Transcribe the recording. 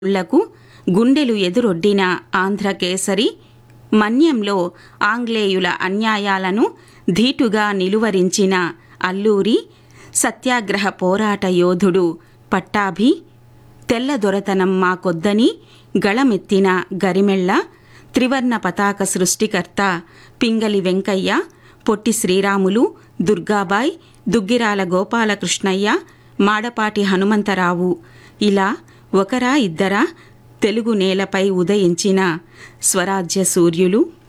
లకు గుండెలు ఎదురొడ్డిన ఆంధ్రకేసరి మన్యంలో ఆంగ్లేయుల అన్యాయాలను ధీటుగా నిలువరించిన అల్లూరి సత్యాగ్రహ పోరాట యోధుడు పట్టాభి తెల్లదొరతనం మాకొద్దని గళమెత్తిన గరిమెళ్ళ త్రివర్ణ పతాక సృష్టికర్త పింగలి వెంకయ్య పొట్టి శ్రీరాములు దుర్గాబాయ్ దుగ్గిరాల గోపాలకృష్ణయ్య మాడపాటి హనుమంతరావు ఇలా ఒకరా ఇద్దరా తెలుగు నేలపై ఉదయించిన స్వరాజ్య సూర్యులు